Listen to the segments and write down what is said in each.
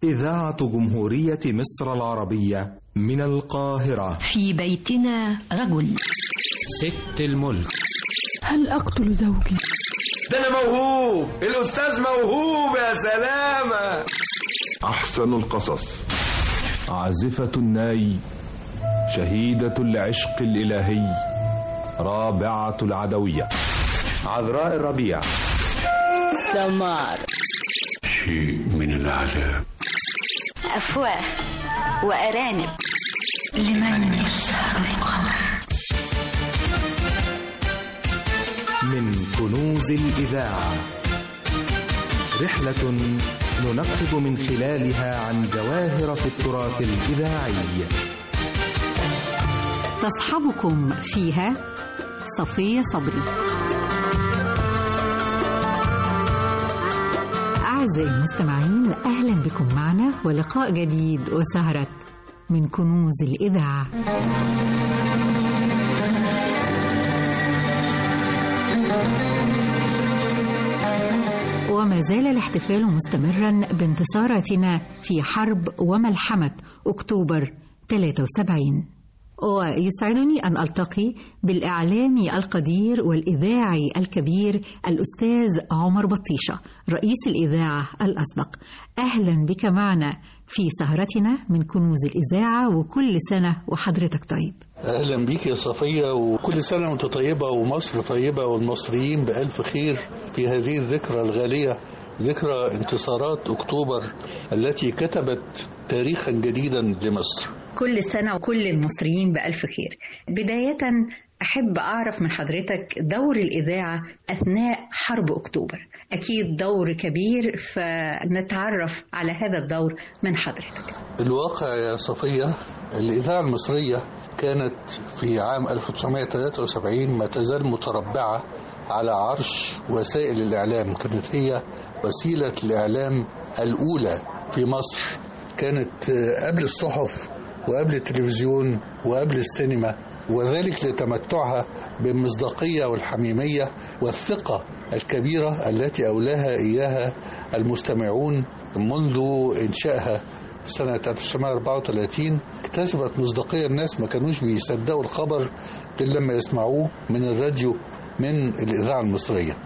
إذاعة جمهورية مصر العربية من القاهرة في بيتنا رجل ست الملك هل أقتل زوجي؟ ده أنا موهوب الأستاذ موهوب يا سلامة أحسن القصص عازفة الناي شهيدة العشق الإلهي رابعة العدوية عذراء الربيع سمار شيء من العذاب أفواه وأرانب لمن يسهر القمر من كنوز الإذاعة رحلة ننقب من خلالها عن جواهر في التراث الإذاعي تصحبكم فيها صفية صبري أعزائي المستمعين أهلا بكم معنا ولقاء جديد وسهرة من كنوز الإذاعة وما زال الاحتفال مستمرا بانتصاراتنا في حرب وملحمة أكتوبر 73 ويسعدني أن ألتقي بالإعلامي القدير والإذاعي الكبير الأستاذ عمر بطيشة رئيس الإذاعة الأسبق أهلا بك معنا في سهرتنا من كنوز الإذاعة وكل سنة وحضرتك طيب أهلا بيك يا صفية وكل سنة وأنت طيبة ومصر طيبة والمصريين بألف خير في هذه الذكرى الغالية ذكرى انتصارات أكتوبر التي كتبت تاريخا جديدا لمصر كل سنة وكل المصريين بألف خير بداية أحب أعرف من حضرتك دور الإذاعة أثناء حرب أكتوبر أكيد دور كبير فنتعرف على هذا الدور من حضرتك الواقع يا صفية الإذاعة المصرية كانت في عام 1973 ما تزال متربعة على عرش وسائل الإعلام كانت هي وسيلة الإعلام الأولى في مصر كانت قبل الصحف وقبل التلفزيون وقبل السينما وذلك لتمتعها بالمصداقية والحميمية والثقة الكبيرة التي أولاها إياها المستمعون منذ إنشائها في سنة 1934 اكتسبت مصداقية الناس ما كانوش بيصدقوا الخبر إلا لما يسمعوه من الراديو من الإذاعة المصرية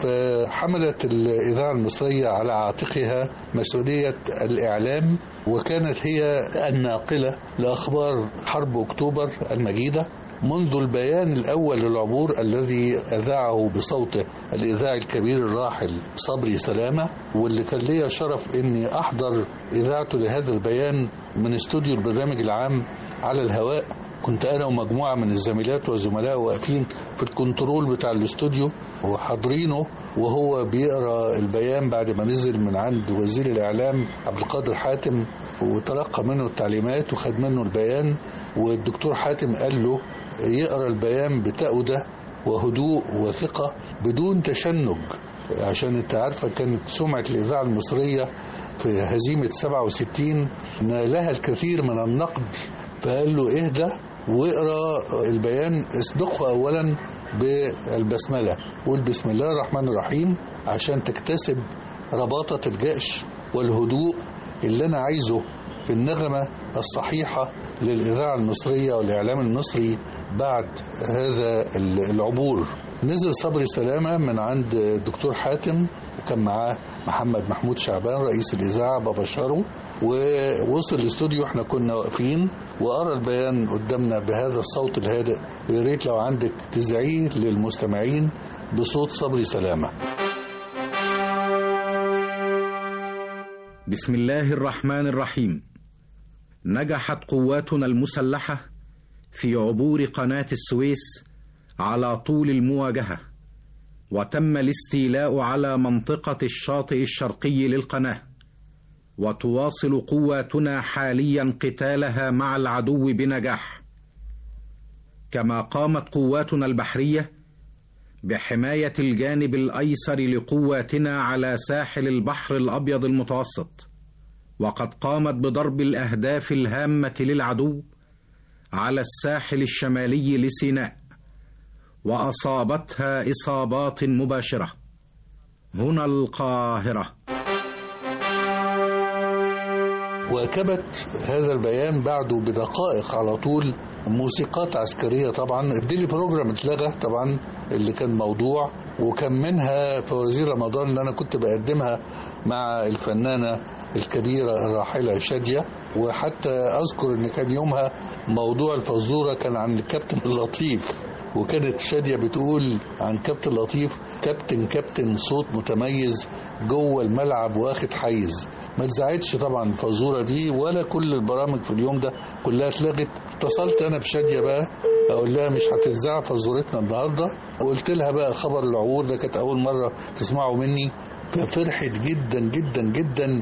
فحملت الإذاعة المصرية على عاتقها مسؤولية الإعلام وكانت هي الناقلة لأخبار حرب أكتوبر المجيدة منذ البيان الأول للعبور الذي أذاعه بصوته الإذاعي الكبير الراحل صبري سلامة واللي كان ليا شرف أني أحضر إذاعته لهذا البيان من استوديو البرنامج العام على الهواء كنت انا ومجموعه من الزميلات وزملاء واقفين في الكنترول بتاع الاستوديو وحاضرينه وهو بيقرا البيان بعد ما نزل من عند وزير الاعلام عبد القادر حاتم وتلقى منه التعليمات وخد منه البيان والدكتور حاتم قال له يقرا البيان بتأودة وهدوء وثقة بدون تشنج عشان انت عارفة كانت سمعة الإذاعة المصرية في هزيمة 67 نالها الكثير من النقد فقال له اهدى واقرا البيان اسبقه اولا بالبسمله قول بسم الله الرحمن الرحيم عشان تكتسب رباطه الجأش والهدوء اللي انا عايزه في النغمه الصحيحه للاذاعه المصريه والاعلام المصري بعد هذا العبور نزل صبري سلامه من عند الدكتور حاتم وكان معاه محمد محمود شعبان رئيس الاذاعه ببشره ووصل الاستوديو احنا كنا واقفين وقرا البيان قدامنا بهذا الصوت الهادئ ويا ريت لو عندك تذيعيه للمستمعين بصوت صبري سلامه بسم الله الرحمن الرحيم نجحت قواتنا المسلحه في عبور قناه السويس على طول المواجهه وتم الاستيلاء على منطقه الشاطئ الشرقي للقناه وتواصل قواتنا حاليا قتالها مع العدو بنجاح كما قامت قواتنا البحريه بحمايه الجانب الايسر لقواتنا على ساحل البحر الابيض المتوسط وقد قامت بضرب الاهداف الهامه للعدو على الساحل الشمالي لسيناء واصابتها اصابات مباشره هنا القاهره واكبت هذا البيان بعده بدقائق على طول موسيقات عسكريه طبعا الديلي بروجرام اتلغى طبعا اللي كان موضوع وكان منها فوازير رمضان اللي انا كنت بقدمها مع الفنانه الكبيره الراحله شاديه وحتى اذكر ان كان يومها موضوع الفزوره كان عن الكابتن اللطيف وكانت شادية بتقول عن كابتن لطيف كابتن كابتن صوت متميز جوه الملعب واخد حيز ما اتذاعتش طبعا الفزوره دي ولا كل البرامج في اليوم ده كلها اتلغت اتصلت انا بشاديه بقى اقول لها مش هتتذاع فزورتنا النهارده وقلت لها بقى خبر العبور ده كانت اول مره تسمعه مني ففرحت جدا جدا جدا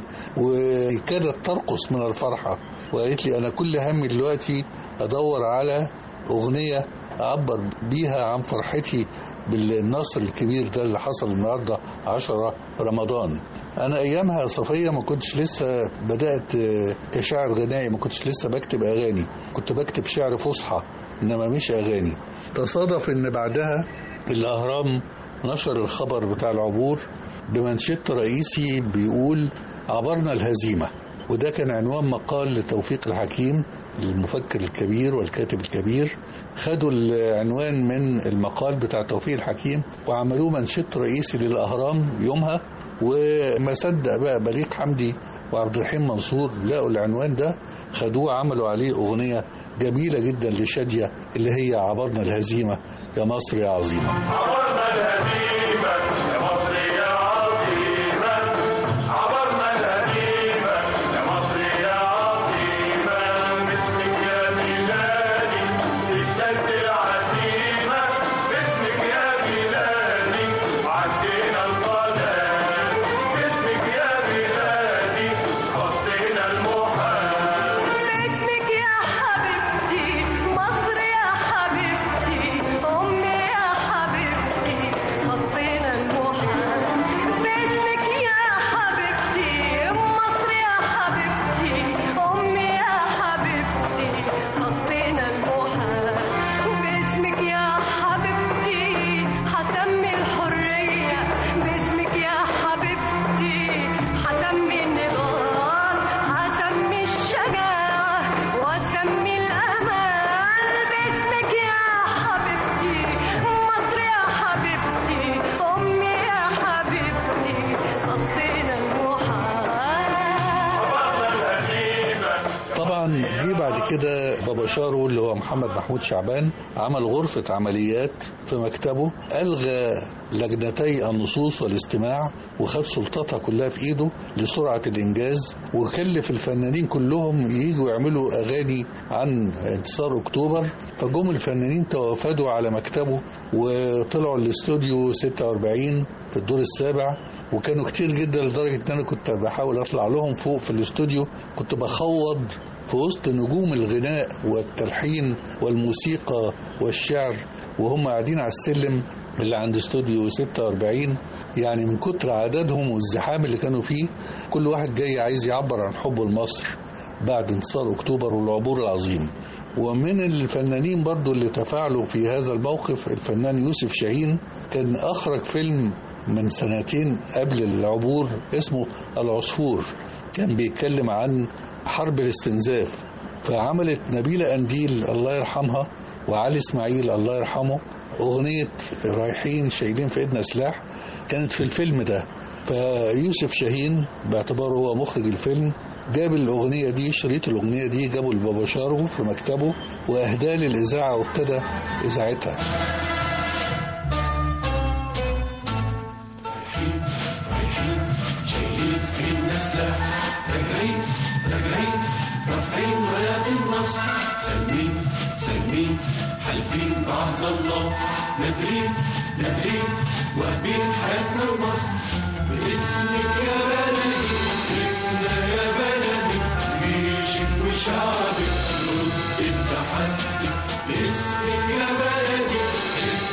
وكادت ترقص من الفرحه وقالت لي انا كل همي دلوقتي ادور على اغنيه اعبر بيها عن فرحتي بالنصر الكبير ده اللي حصل النهارده 10 رمضان انا ايامها صفيه ما كنتش لسه بدات كشاعر غنائي ما كنتش لسه بكتب اغاني كنت بكتب شعر فصحى انما مش اغاني تصادف ان بعدها الاهرام نشر الخبر بتاع العبور بمنشط رئيسي بيقول عبرنا الهزيمه وده كان عنوان مقال لتوفيق الحكيم المفكر الكبير والكاتب الكبير خدوا العنوان من المقال بتاع توفيق الحكيم وعملوه منشط رئيسي للأهرام يومها وما صدق بقى بليغ حمدي وعبد الرحيم منصور لقوا العنوان ده خدوه عملوا عليه أغنية جميلة جدا لشادية اللي هي عبرنا الهزيمة يا مصر يا عظيمة عبرنا الهزيمة يا مصر يا عظيمة عبرنا الهزيمة يا مصر يا عظيمة باسمك يا بلادي اشتد العزيمة باسمك يا بلادي عدينا القناة باسمك يا بلادي خطينا المحال باسمك يا حبيبتي مصر يا حبيبتي أمي يا حبيبتي خطينا المحال باسمك يا حبيبتي مصر يا حبيبتي أمي يا حبيبتي خطينا المحال باسمك يا حبيبتي هسمي الحرية باسمك يا حبيبتي هسمي النضال هسمي الشجاعة واسمي الأمان باسمك يا حبيبتي مصر يا حبيبتي أمي يا حبيبتي خطينا المحال طبعا جه بعد كده بابا شارو اللي هو محمد محمود شعبان عمل غرفة عمليات في مكتبه ألغى لجنتي النصوص والاستماع وخد سلطتها كلها في ايده لسرعة الانجاز وكلف الفنانين كلهم ييجوا يعملوا اغاني عن انتصار اكتوبر فجم الفنانين توافدوا على مكتبه وطلعوا الاستوديو 46 في الدور السابع وكانوا كتير جدا لدرجة ان انا كنت بحاول اطلع لهم فوق في الاستوديو كنت بخوض في وسط نجوم الغناء والتلحين والموسيقى والشعر وهم قاعدين على السلم اللي عند استوديو 46 يعني من كتر عددهم والزحام اللي كانوا فيه كل واحد جاي عايز يعبر عن حبه لمصر بعد انتصار اكتوبر والعبور العظيم ومن الفنانين برضو اللي تفاعلوا في هذا الموقف الفنان يوسف شاهين كان اخرج فيلم من سنتين قبل العبور اسمه العصفور كان بيتكلم عن حرب الاستنزاف فعملت نبيلة أنديل الله يرحمها وعلي إسماعيل الله يرحمه أغنية رايحين شايلين في إيدنا سلاح كانت في الفيلم ده فيوسف شاهين باعتباره هو مخرج الفيلم جاب الأغنية دي شريط الأغنية دي جابه لبابا شارو في مكتبه وأهداه للإذاعة وابتدى إذاعتها شايلين في النسلة راجعين راجعين رافعين رايات النصر سالمين سالمين حالفين بعهد الله نادرين نادرين واهبين حياتنا لمصر باسمك يا بلدي حلفنا يا بلدي جيشك وشعبك نرد التحدي باسمك يا بلدي حلفنا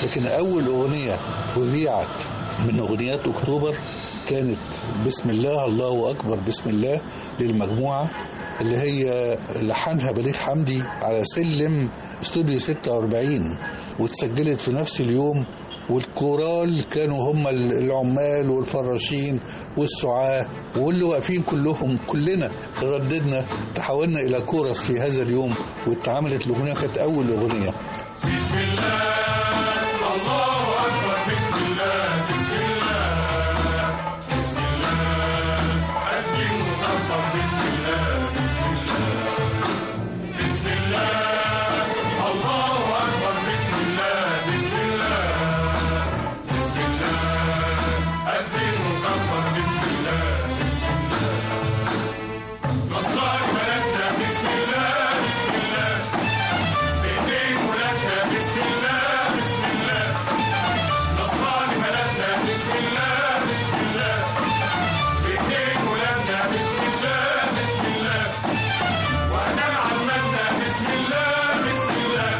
لكن أول أغنية أذيعت من أغنيات أكتوبر كانت بسم الله الله أكبر بسم الله للمجموعة اللي هي لحنها بليغ حمدي على سلم استوديو 46 واتسجلت في نفس اليوم والكورال كانوا هم العمال والفراشين والسعاة واللي واقفين كلهم كلنا رددنا تحولنا إلى كورس في هذا اليوم واتعملت الأغنية كانت أول أغنية بسم الله الله أكبر بسم الله بسم الله بسم الله أسلم وكبر بسم الله بسم الله بسم الله الله أكبر بسم الله بسم الله بسم الله أسلم وكبر بسم الله بسم الله نصرك بلدنا بسم الله بسم الله بإيدين ولادنا بسم الله بسم الله نصراني بلدنا بسم الله بسم الله بإيدين ولادنا بسم الله بسم الله وأدام عمتنا بسم الله بسم الله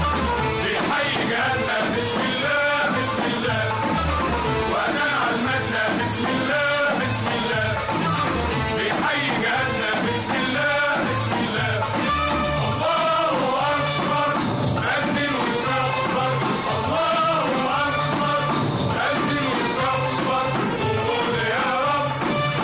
بيحيي جهاتنا بسم الله بسم الله وأدام عمتنا بسم الله بسم الله بيحيي جهاتنا بسم الله بسم الله الله أكبر أذن وكبر الله أكبر أذن وكبر قول يا رب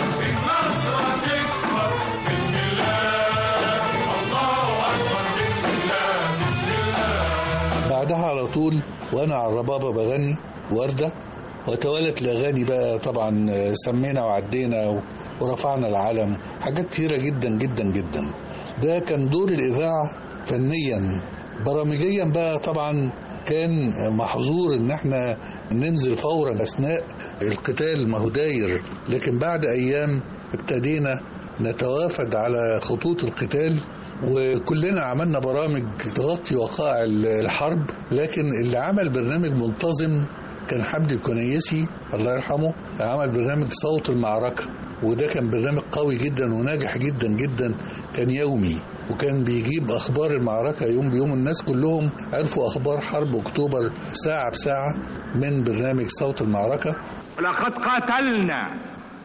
النصر تكبر بسم الله الله أكبر بسم الله بسم الله بعدها على طول وأنا على الربابة بغني وردة وتوالت الأغاني بقى طبعا سمينا وعدينا ورفعنا العلم حاجات كتيرة جدا جدا جدا ده كان دور الإذاعة فنيا برامجيا بقى طبعا كان محظور ان احنا ننزل فورا اثناء القتال ما هو داير لكن بعد ايام ابتدينا نتوافد على خطوط القتال وكلنا عملنا برامج تغطي وقائع الحرب لكن اللي عمل برنامج منتظم كان حمدي الكنيسي الله يرحمه عمل برنامج صوت المعركة وده كان برنامج قوي جدا وناجح جدا جدا كان يومي وكان بيجيب اخبار المعركه يوم بيوم الناس كلهم عرفوا اخبار حرب اكتوبر ساعه بساعه من برنامج صوت المعركه لقد قاتلنا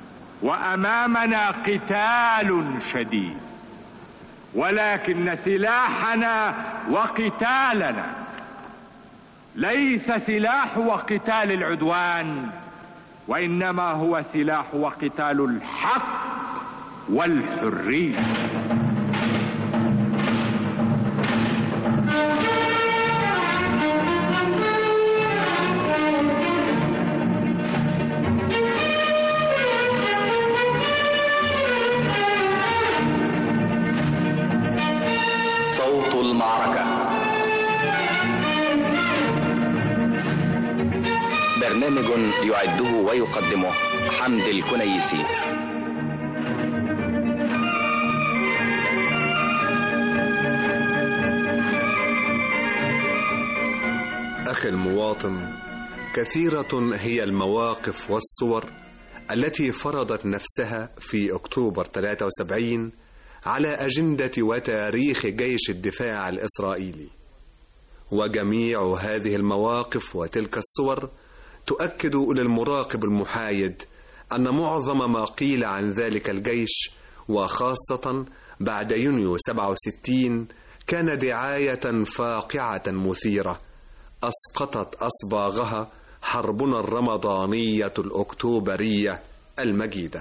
وامامنا قتال شديد ولكن سلاحنا وقتالنا ليس سلاح وقتال العدوان وانما هو سلاح وقتال الحق والحريه صوت المعركة برنامج يعده ويقدمه حمد الكنيسي أخي المواطن كثيرة هي المواقف والصور التي فرضت نفسها في أكتوبر 73 على أجندة وتاريخ جيش الدفاع الإسرائيلي وجميع هذه المواقف وتلك الصور تؤكد للمراقب المحايد أن معظم ما قيل عن ذلك الجيش وخاصة بعد يونيو 67 كان دعاية فاقعة مثيرة أسقطت أصباغها حربنا الرمضانية الأكتوبرية المجيدة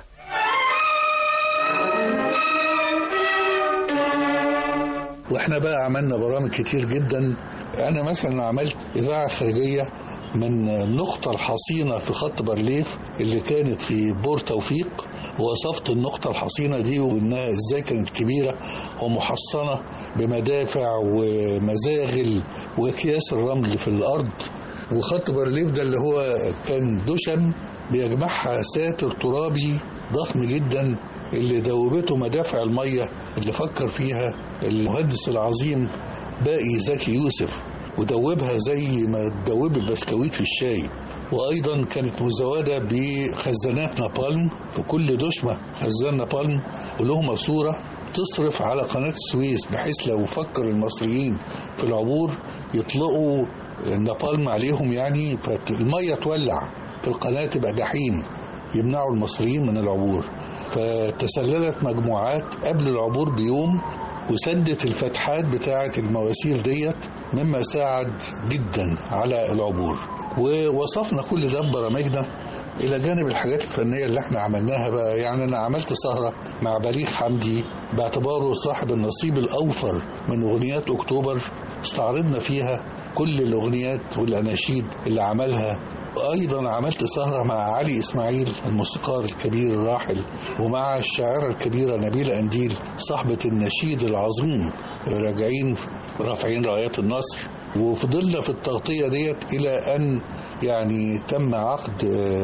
واحنا بقى عملنا برامج كتير جدا انا مثلا عملت اذاعه خارجيه من النقطة الحصينة في خط بارليف اللي كانت في بور توفيق وصفت النقطة الحصينة دي وإنها إزاي كانت كبيرة ومحصنة بمدافع ومزاغل وأكياس الرمل في الأرض وخط بارليف ده اللي هو كان دشم بيجمعها ساتر ترابي ضخم جدا اللي دوبته مدافع المية اللي فكر فيها المهندس العظيم باقي زكي يوسف ودوبها زي ما تدوب البسكويت في الشاي وايضا كانت مزوده بخزانات نابالم في كل دشمه خزان نابالم وله ماسوره تصرف على قناه السويس بحيث لو فكر المصريين في العبور يطلقوا النابالم عليهم يعني فالميه تولع في القناه تبقى جحيم يمنعوا المصريين من العبور فتسللت مجموعات قبل العبور بيوم وسدت الفتحات بتاعة المواسير ديت مما ساعد جدا على العبور ووصفنا كل ده ببرامجنا الى جانب الحاجات الفنيه اللي احنا عملناها بقى يعني انا عملت سهره مع بليغ حمدي باعتباره صاحب النصيب الاوفر من اغنيات اكتوبر استعرضنا فيها كل الاغنيات والاناشيد اللي عملها ايضا عملت سهره مع علي اسماعيل الموسيقار الكبير الراحل ومع الشاعره الكبيره نبيله انديل صاحبه النشيد العظيم راجعين رافعين رايات النصر وفضلنا في التغطيه ديت الى ان يعني تم عقد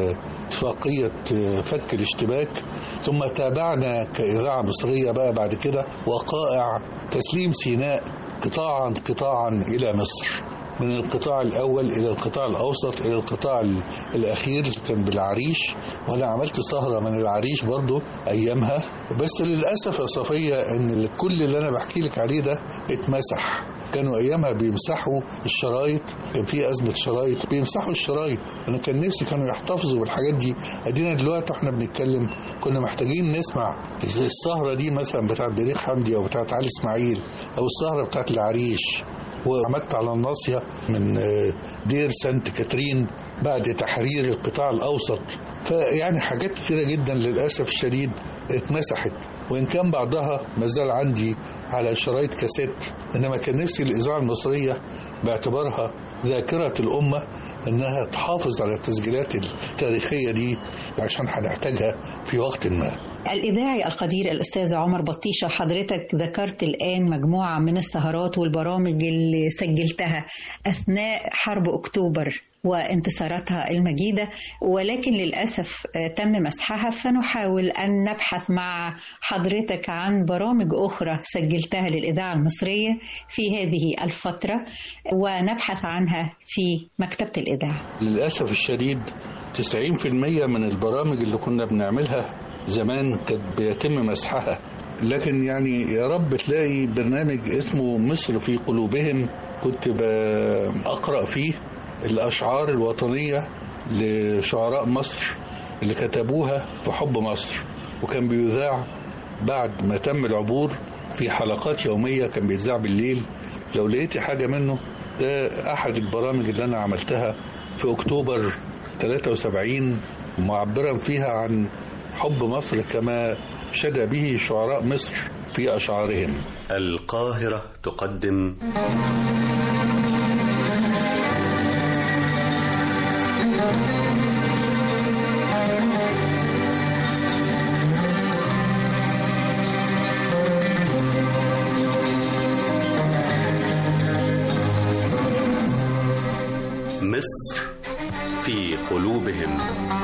اتفاقيه فك الاشتباك ثم تابعنا كاذاعه مصريه بقى بعد كده وقائع تسليم سيناء قطاعا قطاعا الى مصر من القطاع الأول إلى القطاع الأوسط إلى القطاع الأخير كان بالعريش وأنا عملت سهرة من العريش برضو أيامها بس للأسف يا صفية إن كل اللي أنا بحكي لك عليه ده اتمسح كانوا ايامها بيمسحوا الشرايط كان في ازمه شرايط بيمسحوا الشرايط انا كان نفسي كانوا يحتفظوا بالحاجات دي ادينا دلوقتي احنا بنتكلم كنا محتاجين نسمع السهره دي مثلا بتاعت بليغ حمدي او بتاعت علي اسماعيل او السهره بتاعت العريش وعملت على الناصية من دير سانت كاترين بعد تحرير القطاع الأوسط فيعني حاجات كثيرة جدا للأسف الشديد اتمسحت وإن كان بعضها مازال عندي على شرايط كاسيت إنما كان نفسي الإذاعة المصرية باعتبارها ذاكرة الأمة إنها تحافظ على التسجيلات التاريخية دي عشان هنحتاجها في وقت ما الإذاعي القدير الأستاذ عمر بطيشة حضرتك ذكرت الآن مجموعة من السهرات والبرامج اللي سجلتها أثناء حرب أكتوبر وانتصاراتها المجيدة ولكن للأسف تم مسحها فنحاول أن نبحث مع حضرتك عن برامج أخرى سجلتها للإذاعة المصرية في هذه الفترة ونبحث عنها في مكتبة الإذاعة للأسف الشديد 90% من البرامج اللي كنا بنعملها زمان كانت بيتم مسحها لكن يعني يا رب تلاقي برنامج اسمه مصر في قلوبهم كنت بقرأ فيه الأشعار الوطنية لشعراء مصر اللي كتبوها في حب مصر وكان بيذاع بعد ما تم العبور في حلقات يومية كان بيتذاع بالليل لو لقيتي حاجة منه ده أحد البرامج اللي أنا عملتها في أكتوبر 73 معبرا فيها عن حب مصر كما شدى به شعراء مصر في أشعارهم القاهرة تقدم مصر في قلوبهم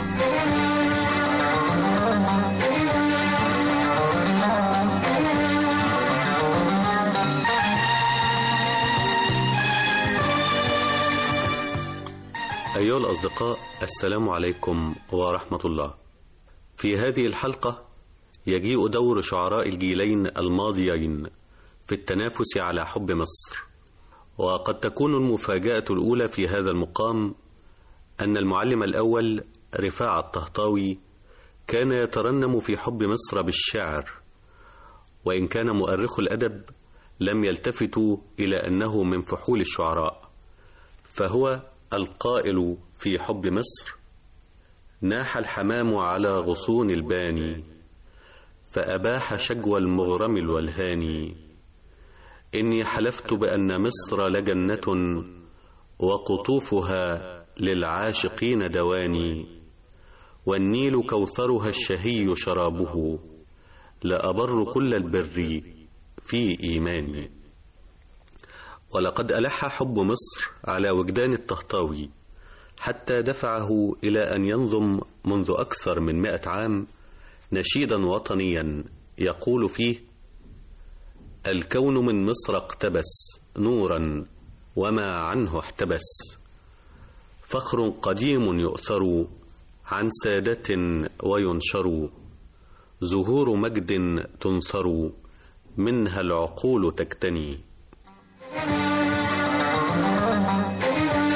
أيها الأصدقاء السلام عليكم ورحمة الله في هذه الحلقة يجيء دور شعراء الجيلين الماضيين في التنافس على حب مصر وقد تكون المفاجأة الأولى في هذا المقام أن المعلم الأول رفاع الطهطاوي كان يترنم في حب مصر بالشعر وإن كان مؤرخ الأدب لم يلتفتوا إلى أنه من فحول الشعراء فهو القائل في حب مصر ناح الحمام على غصون الباني فأباح شجوى المغرم الولهاني إني حلفت بأن مصر لجنة وقطوفها للعاشقين دواني والنيل كوثرها الشهي شرابه لأبر كل البر في إيماني ولقد ألح حب مصر على وجدان الطهطاوي حتى دفعه إلى أن ينظم منذ أكثر من مئة عام نشيدا وطنيا يقول فيه الكون من مصر اقتبس نورا وما عنه احتبس فخر قديم يؤثر عن سادة وينشر زهور مجد تنثر منها العقول تكتني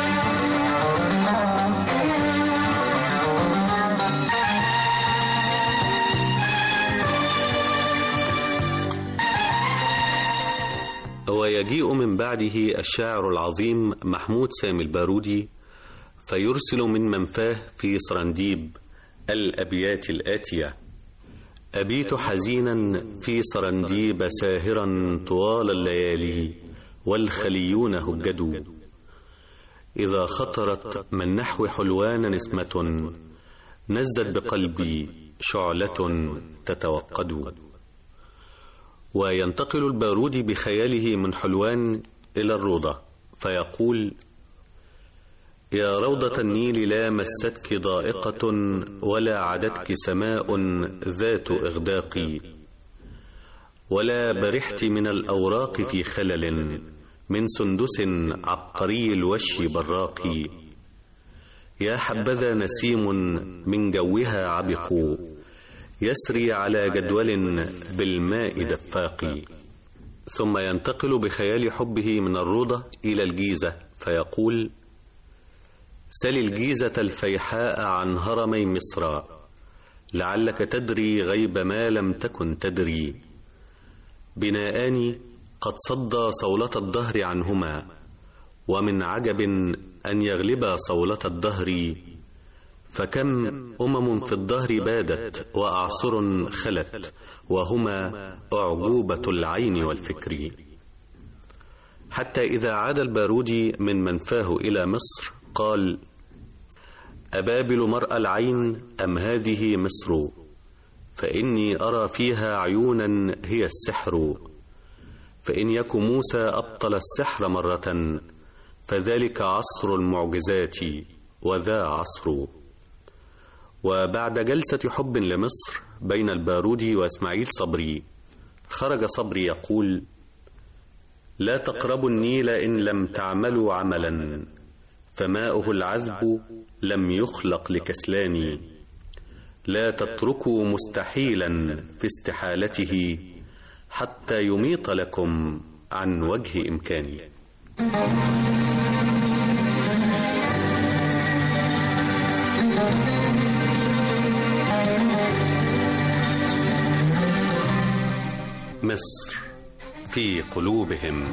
ويجيء من بعده الشاعر العظيم محمود سامي البارودي فيرسل من منفاه في سرنديب الأبيات الآتية أبيت حزينا في سرنديب ساهرا طوال الليالي والخليون هجدوا إذا خطرت من نحو حلوان نسمة نزت بقلبي شعلة تتوقد وينتقل البارودي بخياله من حلوان إلى الروضة فيقول يا روضة النيل لا مستك ضائقة ولا عدتك سماء ذات إغداق ولا برحت من الأوراق في خلل من سندس عبقري الوش براق يا حبذا نسيم من جوها عبق يسري على جدول بالماء دفاق ثم ينتقل بخيال حبه من الروضة إلى الجيزة فيقول سل الجيزة الفيحاء عن هرمي مصر لعلك تدري غيب ما لم تكن تدري بناءان قد صدى صولة الدهر عنهما ومن عجب أن يغلب صولة الدهر فكم أمم في الدهر بادت وأعصر خلت وهما أعجوبة العين والفكر حتى إذا عاد البارودي من منفاه إلى مصر قال أبابل مرأى العين أم هذه مصر فإني أرى فيها عيونا هي السحر فإن يك موسى أبطل السحر مرة فذلك عصر المعجزات وذا عصر وبعد جلسة حب لمصر بين البارودي وإسماعيل صبري خرج صبري يقول لا تقربوا النيل إن لم تعملوا عملا فماؤه العذب لم يخلق لكسلان لا تتركوا مستحيلا في استحالته حتى يميط لكم عن وجه إمكان مصر في قلوبهم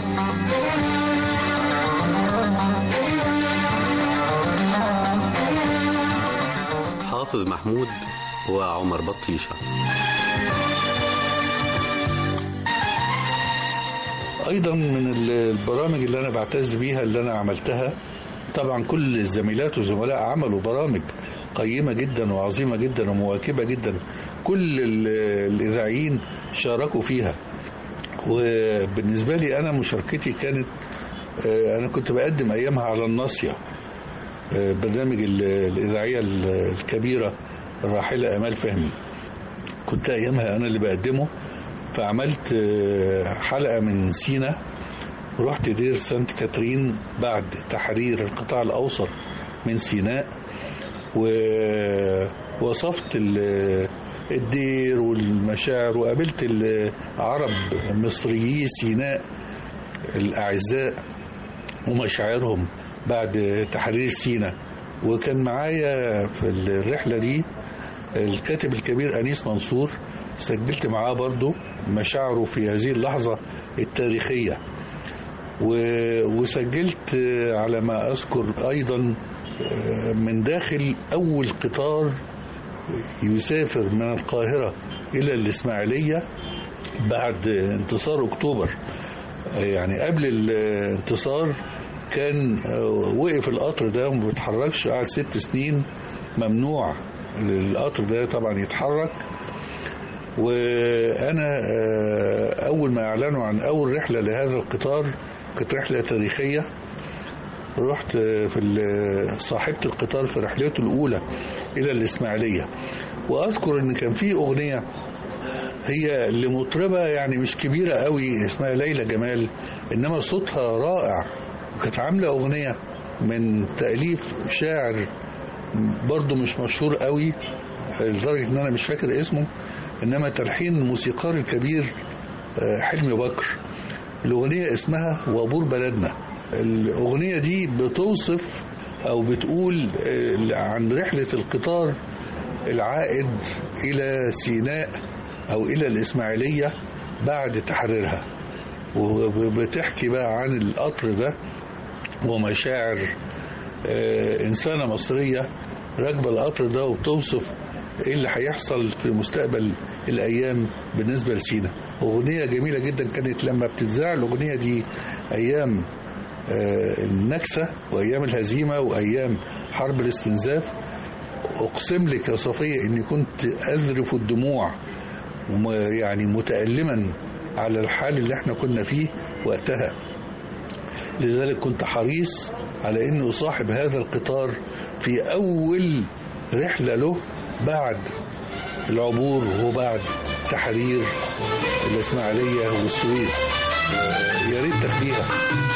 حافظ محمود وعمر بطيشة ايضا من البرامج اللي انا بعتز بيها اللي انا عملتها طبعا كل الزميلات والزملاء عملوا برامج قيمة جدا وعظيمة جدا ومواكبة جدا كل الإذاعيين شاركوا فيها وبالنسبة لي أنا مشاركتي كانت أنا كنت بقدم أيامها على الناصية برنامج الإذاعية الكبيرة الراحلة أمال فهمي كنت أيامها أنا اللي بقدمه فعملت حلقة من سينا رحت دير سانت كاترين بعد تحرير القطاع الأوسط من سيناء ووصفت الدير والمشاعر وقابلت العرب مصريي سيناء الأعزاء ومشاعرهم بعد تحرير سيناء وكان معايا في الرحلة دي الكاتب الكبير أنيس منصور سجلت معاه برضو مشاعره في هذه اللحظة التاريخية وسجلت على ما أذكر أيضا من داخل أول قطار يسافر من القاهرة إلى الإسماعيلية بعد انتصار أكتوبر يعني قبل الانتصار كان وقف القطر ده وما بيتحركش قعد ست سنين ممنوع القطر ده طبعا يتحرك وانا اول ما اعلنوا عن اول رحله لهذا القطار كانت رحله تاريخيه رحت في صاحبة القطار في رحلته الأولى إلى الإسماعيلية وأذكر إن كان في أغنية هي لمطربة يعني مش كبيرة قوي اسمها ليلى جمال إنما صوتها رائع وكانت عاملة أغنية من تأليف شاعر برضه مش مشهور قوي لدرجة إن أنا مش فاكر اسمه إنما تلحين الموسيقار الكبير حلمي بكر الأغنية اسمها وابور بلدنا الأغنية دي بتوصف أو بتقول عن رحلة القطار العائد إلى سيناء أو إلى الإسماعيلية بعد تحريرها وبتحكي بقى عن القطر ده ومشاعر آه، إنسانة مصرية راكبة القطر ده وبتوصف إيه اللي هيحصل في مستقبل الأيام بالنسبة لسينا أغنية جميلة جدا كانت لما بتتذاع الأغنية دي أيام آه، النكسة وأيام الهزيمة وأيام حرب الاستنزاف أقسم لك يا صفية إني كنت أذرف الدموع وم- يعني متألما على الحال اللي احنا كنا فيه وقتها لذلك كنت حريص على اني اصاحب هذا القطار في اول رحله له بعد العبور وبعد تحرير الاسماعيليه والسويس يا ريت تاخديها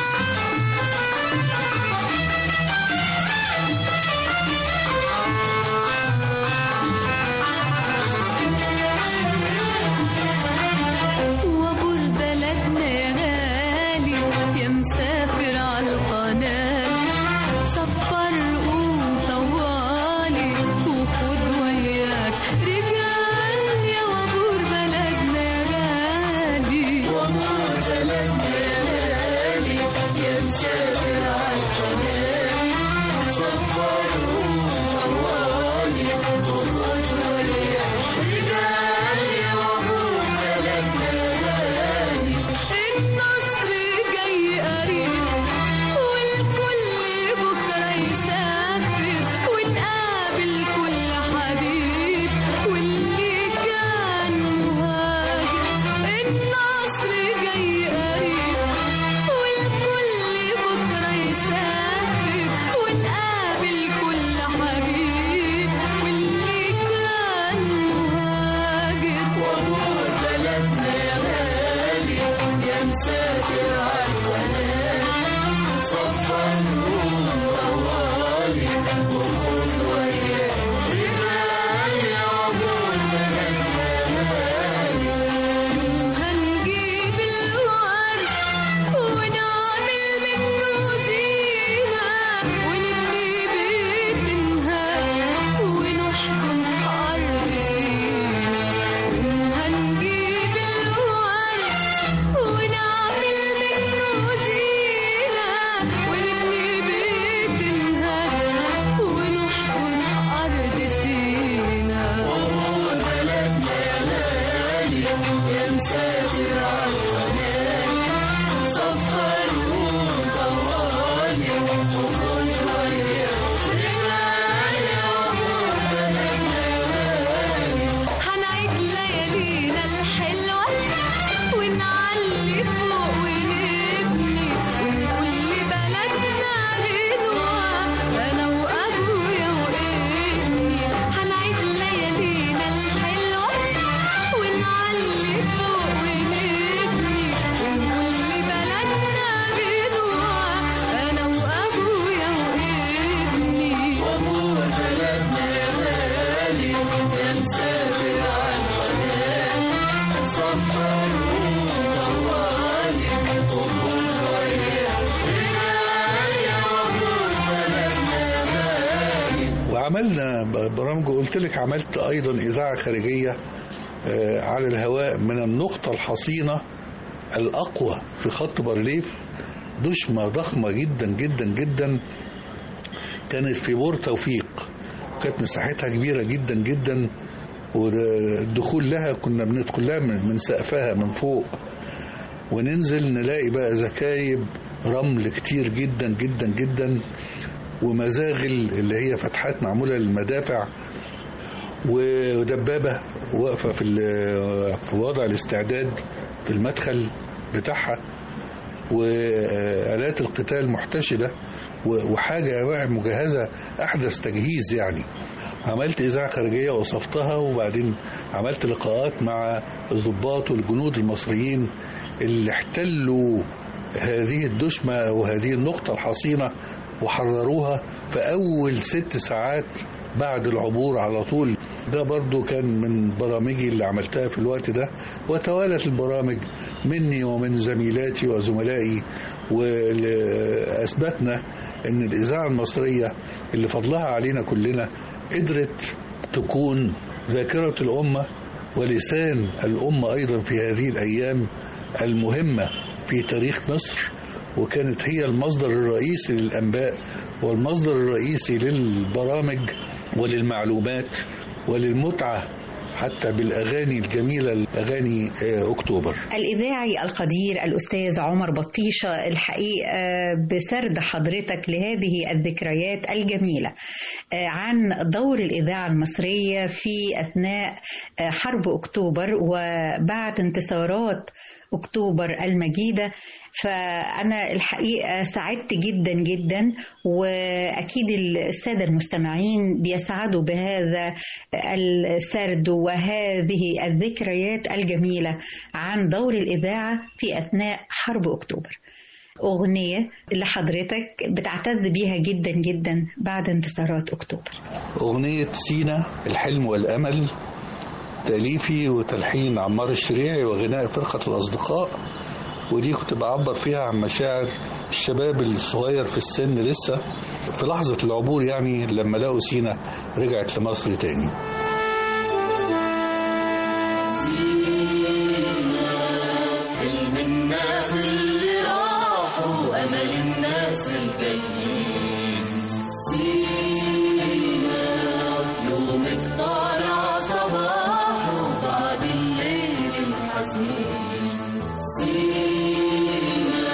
وابور بلدنا يا غالي يا مسافر على القناة سفر قوم طوالي وخد وياك رجال يا وابور بلدنا يا غالي وابور بلدنا يا غالي يا مسافر على القناة سفر قوم طوالي وخد وياك رجال يا وابور بلدنا النصر جاي قريب والكل بكرة يسافر ونقابل كل حبيب واللي كان مهاجر النصر جاي قريب والكل بكرة يسافر ونقابل كل حبيب واللي كان مهاجر وابور بلدنا يا غالي يا مسافر عالقناة صفر نور طوالي وخد وياك رجال يا عبور بلدنا يا غالي هنجيب الورد ونعمل منه زينة ونبني بيت نهار ونحكم أرض زينة هنجيب الورد ونعمل منه زينة ونبني بيت نهار ونحكم أرض زينة وأمور بلدنا يا غالي يا مسافر عالقناة سفر وطوالي وخد وياك رجال يا أمور بلدنا يا غالي هنعيد ليالينا الحلوة ونعلي فوق ونبني ونقول بلدنا غنوة أنا وأبويا وابني هنعيد ليالينا الحلوة ونعلي فوق ونبني ونقول بلدنا غنوة أنا وأبويا وابني وأبويا بلدنا يا غالي يا مسافر عالقناة سفر وطوالي وخد وياك رجال يا أبويا بلدنا يا غالي وعملنا برامج قلت لك عملت ايضا اذاعه خارجيه آه، على الهواء من النقطه الحصينه الاقوى في خط بارليف دشمه ضخمه جدا جدا جدا كانت في بور توفيق كانت مساحتها كبيره جدا جدا والدخول لها كنا بندخل لها من من سقفها من فوق وننزل نلاقي بقى زكايب رمل كتير جدا جدا جدا ومزاغل اللي هي فتحات معموله للمدافع ودبابه واقفه في ال- في وضع الاستعداد في المدخل بتاعها والات القتال محتشده و- وحاجه بقى مجهزه احدث تجهيز يعني عملت اذاعه خارجيه وصفتها وبعدين عملت لقاءات مع الضباط والجنود المصريين اللي احتلوا هذه الدشمه وهذه النقطه الحصينه وحرروها في اول ست ساعات بعد العبور على طول ده برضو كان من برامجي اللي عملتها في الوقت ده وتوالت البرامج مني ومن زميلاتي وزملائي وأثبتنا أن الإذاعة المصرية اللي فضلها علينا كلنا قدرت تكون ذاكرة الأمة ولسان الأمة أيضا في هذه الأيام المهمة في تاريخ مصر وكانت هي المصدر الرئيسي للأنباء والمصدر الرئيسي للبرامج وللمعلومات وللمتعة حتى بالأغاني الجميلة أغاني أكتوبر الإذاعي القدير الأستاذ عمر بطيشة الحقيقة بسرد حضرتك لهذه الذكريات الجميلة عن دور الإذاعة المصرية في أثناء حرب أكتوبر وبعد انتصارات أكتوبر المجيدة فأنا الحقيقة سعدت جدا جدا وأكيد السادة المستمعين بيسعدوا بهذا السرد وهذه الذكريات الجميلة عن دور الإذاعة في أثناء حرب أكتوبر أغنية لحضرتك بتعتز بيها جدا جدا بعد انتصارات أكتوبر أغنية سينا الحلم والأمل تأليفي وتلحين عمار الشريعي وغناء فرقة الأصدقاء ودي كنت بعبر فيها عن مشاعر الشباب الصغير في السن لسه في لحظة العبور يعني لما لقوا سينا رجعت لمصر تاني حلم الناس اللي راحوا أمل الناس الجايين سينا يومك طالع صباحه بعد الليل الحزين سينا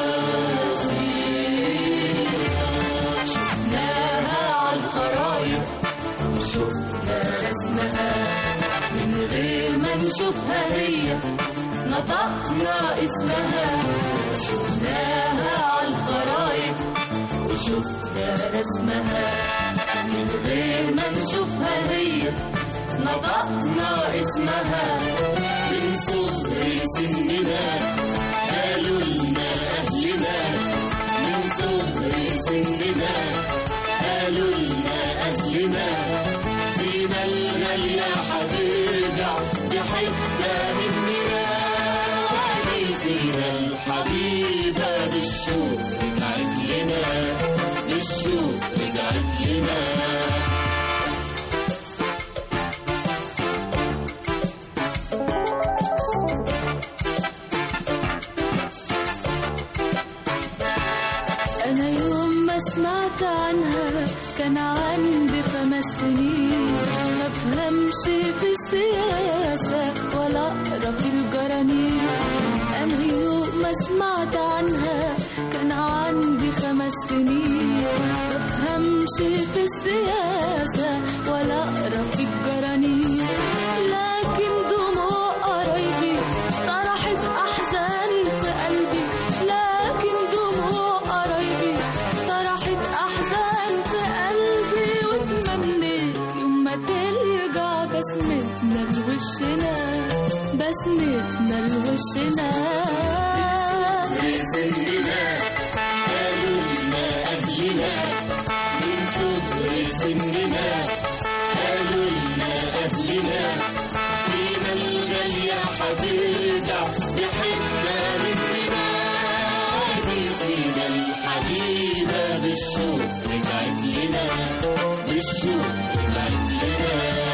سينا شفناها على الخرايط وشفنا رسمها من غير ما نشوفها هي نطقنا اسمها شفناها على الخرايط وشفنا رسمها من غير ما نشوفها هي نطقنا اسمها من صغر سننا قالوا لنا أهلنا من صغر سننا قالوا لنا أهلنا سينا الغالية هترجع تحبنا مننا وادي سينا الحبيبة بالشوق رجعت لنا بالشوق رجعت لنا أنا يوم ما سمعت عنها كان عندي خمس سنين ما فهمش في السياسة ولا أقرأ في الجرانين أنا يوم ما سمعت عنها كان عندي خمس سنين ما فهمش في السياسة ولا أقرأ في الجرانين لكن دموع قرايبي طرحت أحزان في قلبي لكن دموع قرايبي طرحت أحزان في قلبي وتمنيت يوم ما ترجع بسمتنا لوشنا بسمتنا لوشنا سننا قالوا لنا أهلنا من صغر سننا قالوا لنا أهلنا فينا الغالية هترجع تحبنا مننا دي سينا الحبيبة بالشوق رجعت لنا بالشوق رجعت لنا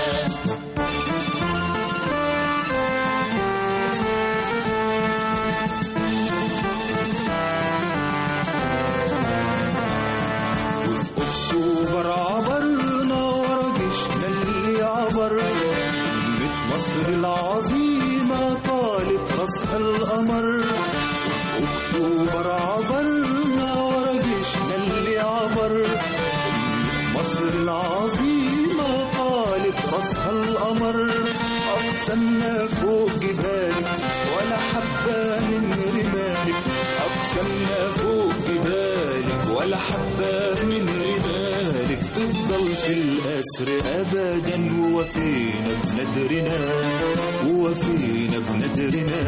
اكتوبر عبرنا ورا جيشنا اللي عبر كلمة مصر العظيمة طالت راسها القمر اكتوبر عبرنا ورا جيشنا اللي عبر كلمة مصر العظيمة طالت راسها القمر أقسمنا فوق جبالك ولا حبة من رمالك أقسمنا فوق جبالك ولا حبة من رمالك تفضل في الأسر أبدا ووفينا بندرنا ووفينا بندرنا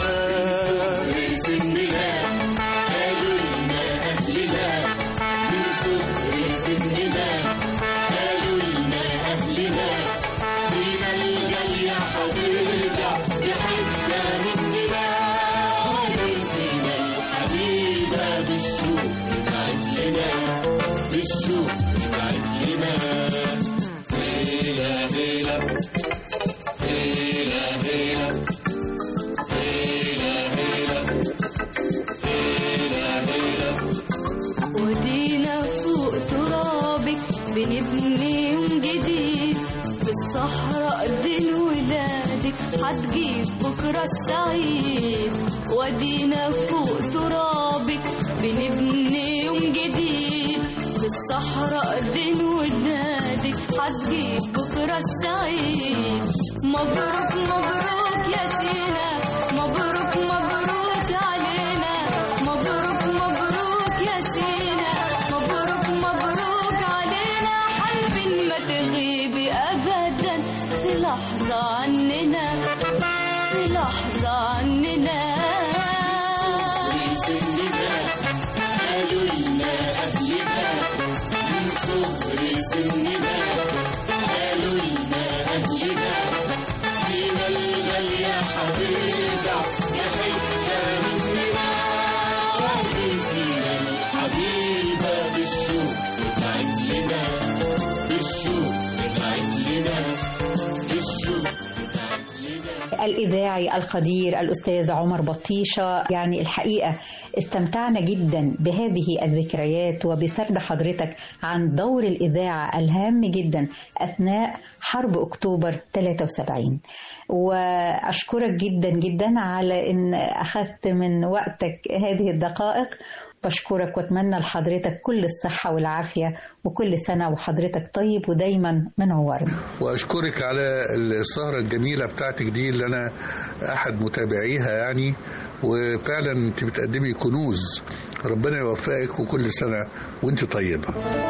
سننا قالوا لنا أهلنا من صغر سننا قالوا لنا أهلنا فينا الغالية هترجع تحبنا مننا فينا الحبيبة بالشوق رجعت لنا بالشوق رجعت لنا هيلا هيلا هيلا هيلا هيلا هيلا بنبني يوم جديد في الصحراء دين ولادك هتجيب بكرة السعيد ودينا فوق ترابك بنبني يوم جديد في الصحراء دين ولادك هتجيب بكرة السعيد مبروك مبروك يا سينا مبروك مبروك علينا مبروك مبروك يا سينا مبروك مبروك علينا حلف ما تغيبي ابدا في لحظه عننا في لحظه عننا قالوا لنا أهلنا من صغر سننا قالوا لنا أهلنا فينا الغالية حترجع يا حتة مننا وتزينا الحبيبة بالشوق بتاعت لنا بالشوق بتاعت لنا بالشوق الإذاعي القدير الأستاذ عمر بطيشة يعني الحقيقة استمتعنا جدا بهذه الذكريات وبسرد حضرتك عن دور الإذاعة الهام جدا أثناء حرب أكتوبر 73 وأشكرك جدا جدا على أن أخذت من وقتك هذه الدقائق بشكرك واتمنى لحضرتك كل الصحة والعافية وكل سنة وحضرتك طيب ودايما منورنا واشكرك على السهره الجميله بتاعتك دي اللي انا احد متابعيها يعني وفعلا انت بتقدمي كنوز ربنا يوفقك وكل سنه وانت طيبه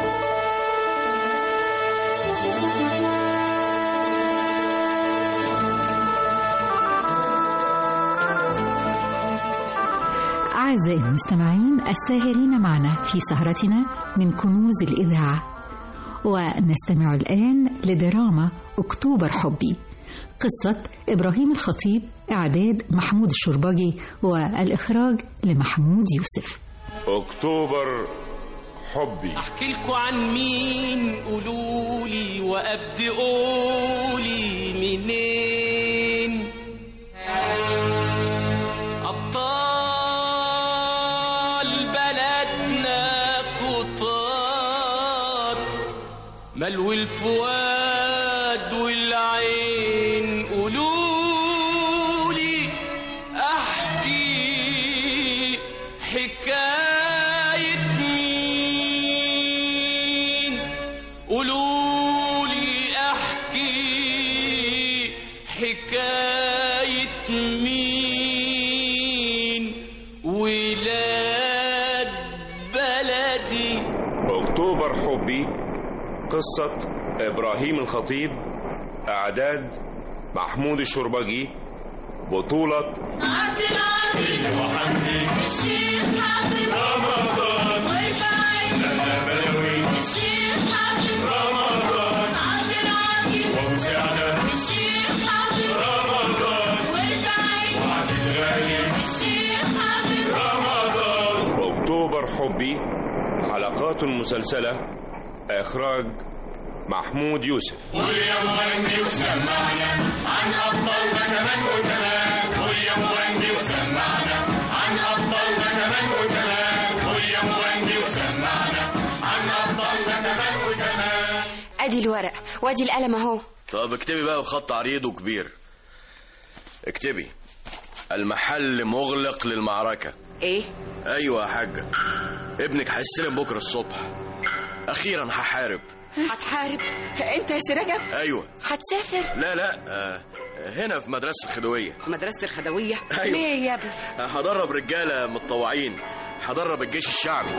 أعزائي المستمعين الساهرين معنا في سهرتنا من كنوز الإذاعة ونستمع الآن لدراما أكتوبر حبي قصة إبراهيم الخطيب إعداد محمود الشربجي والإخراج لمحمود يوسف اكتوبر حبي احكي لكم عن مين قولولي وابدي قولي منين ابطال بلدنا كتار ملو الفؤاد والعين قولولي احكي حكايه مين قولولي احكي حكايه مين ولاد بلدي اكتوبر حبي قصة ابراهيم الخطيب اعداد محمود الشربجي بطولة عبد العظيم وحمدي الشيخ حافظ رمضان ورفاعي لما بلوي الشيخ حافظ رمضان عبد العظيم ومساعدة الشيخ حافظ رمضان ورفاعي وعزيز غالي الشيخ حافظ رمضان اكتوبر حبي حلقات مسلسلة اخراج محمود يوسف قول يا مغني وسمعنا عن أبطالنا كمان وكمان قول يا مغني وسمعنا عن أبطالنا كمان وكمان قول يا مغني وسمعنا عن أبطالنا كمان وكمان ادي الورق وادي القلم اهو طب اكتبي بقى بخط عريض وكبير اكتبي المحل مغلق للمعركة ايه ايوه يا حاجة ابنك هيستلم بكرة الصبح اخيرا هحارب هتحارب انت يا سراجة ايوه هتسافر لا لا آه هنا في مدرسة الخدوية مدرسة الخدوية أيوة. ليه يا ابني هدرب رجالة متطوعين هدرب الجيش الشعبي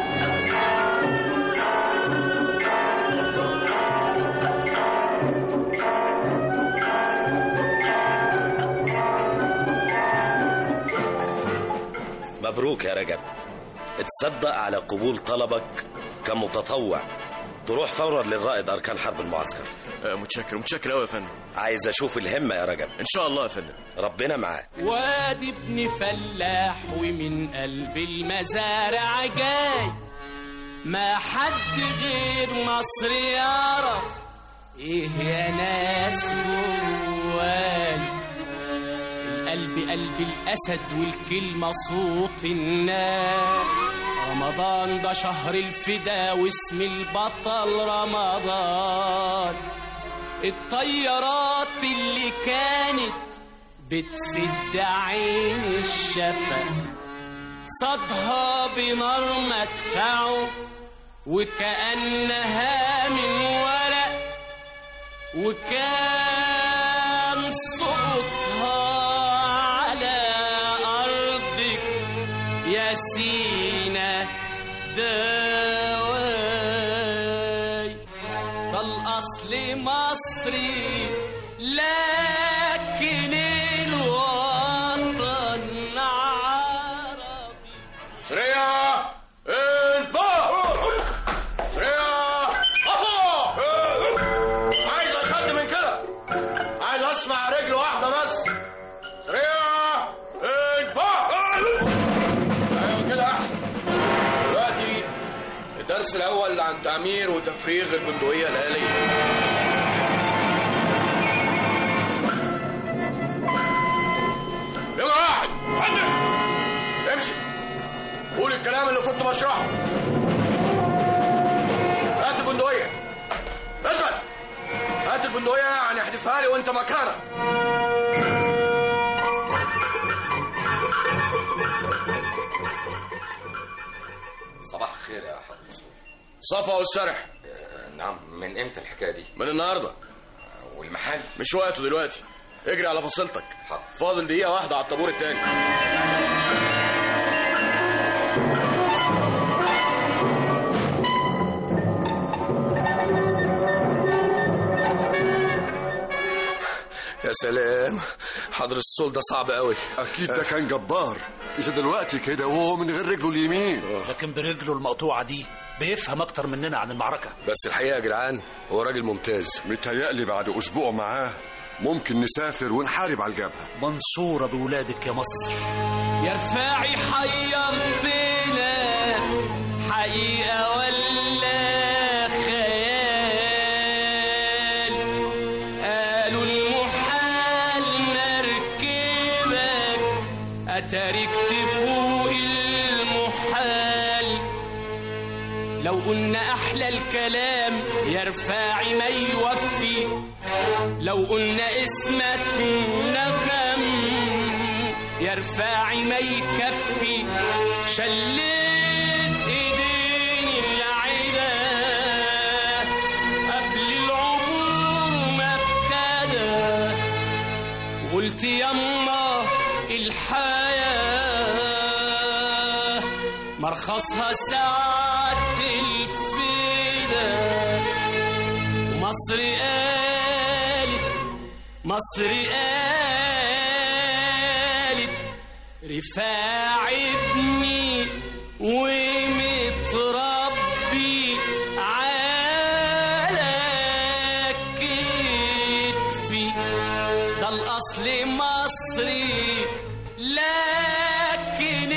مبروك يا رجب اتصدق على قبول طلبك كمتطوع تروح فورا للرائد اركان حرب المعسكر متشكر متشكر قوي يا فندم عايز اشوف الهمه يا رجب ان شاء الله يا فندم ربنا معاك وادي ابن فلاح ومن قلب المزارع جاي ما حد غير مصر يعرف ايه يا ناس جواي القلب قلب الاسد والكلمه صوت النار رمضان ده شهر الفدا واسم البطل رمضان الطيارات اللي كانت بتسد عين الشفق صدها بنار مدفعه وكأنها من ورق وكان صوتها على أرضك يا سينا دواي ده الأصل مصري لكن الوطن عربي سريع الباب سريع أفو عايز أشد من كده عايز أسمع رجل واحدة بس سريع الباب أيوة كده أحسن دلوقتي الدرس الأول عن تعمير وتفريغ البندقية الآلية يلا واحد امشي قول الكلام اللي كنت بشرحه هات البندقية اسمع هات البندقية يعني احدفها لي وانت مكانك صباح الخير يا حضرة الرسول صفا والسرح نعم من امتى الحكايه دي من النهارده والمحل مش وقته دلوقتي اجري على فصيلتك فاضل دقيقة واحدة على الطابور التاني يا سلام حضر الصول ده صعب قوي اكيد ده كان جبار انت دلوقتي كده وهو من غير رجله اليمين لكن برجله المقطوعة دي بيفهم أكتر مننا عن المعركة بس الحقيقة يا جدعان هو راجل ممتاز متهيألي بعد اسبوع معاه ممكن نسافر ونحارب على الجبهة منصورة بولادك يا مصر يا رفاعي حيرتنا حقيقة ولا خيال قالوا المحال نركبك أتاريك تفوق المحال لو قلنا أحلى الكلام يا رفاعي ما يوفي لو قلنا اسمك نغم يا رفاعي ما يكفي شليت ايديني العدا قبل العبور ما ابتدى قلت يما الحياة مرخصها ساعة الفدا مصر قالت مصر قالت رفاع ابني ومتربي على كتفي ده الأصل مصري لكن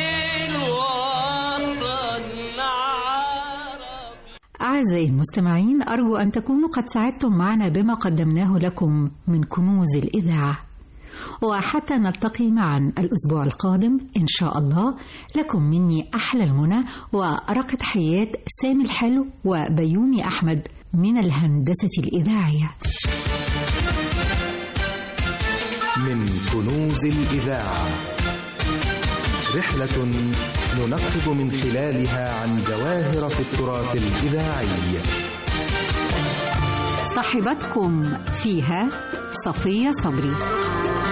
الوطن عربي أعزائي المستمعين أرجو أن تكونوا قد سعدتم معنا بما قدمناه لكم من كنوز الإذاعة وحتى نلتقي معا الأسبوع القادم إن شاء الله لكم مني أحلى المنى وأرق تحيات سامي الحلو وبيومي أحمد من الهندسة الإذاعية من كنوز الإذاعة رحلة ننقب من خلالها عن جواهر في التراث الإذاعي صاحبتكم فيها صفية صبري